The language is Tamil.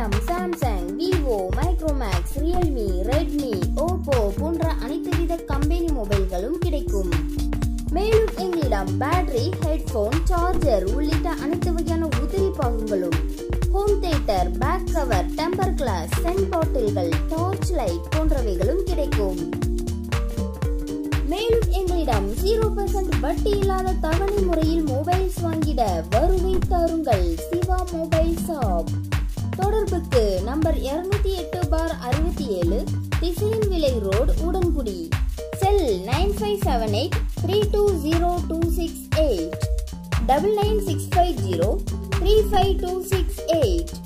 எங்களிடம் Samsung Vivo Micromax Realme Redmi Oppo போன்ற அனைத்து வித கம்பெனி மொபைல்களும் கிடைக்கும் மேலும் எங்களிடம் பேட்டரி ஹெட்போன் சார்ஜர் உள்ளிட்ட அனைத்து வகையான உதிரி பாகங்களும் home theatre back cover temper glass scent பாட்டில்கள் டார்ச் லைட் போன்றவைகளும் கிடைக்கும் மேலும் எங்களிடம் ஜீரோ பர்சன்ட் வட்டி இல்லாத தவணை முறையில் மொபைல்ஸ் வாங்கிட வருகை தாருங்கள் சிவா மொபைல் ஷாப் தொடர்புக்கு நம்பர் இருநூத்தி எட்டு பார் அறுபத்தி ஏழு திசையின் விலை road Udangudi cell nine five seven eight three two zero two six eight double nine six five zero three five two six eight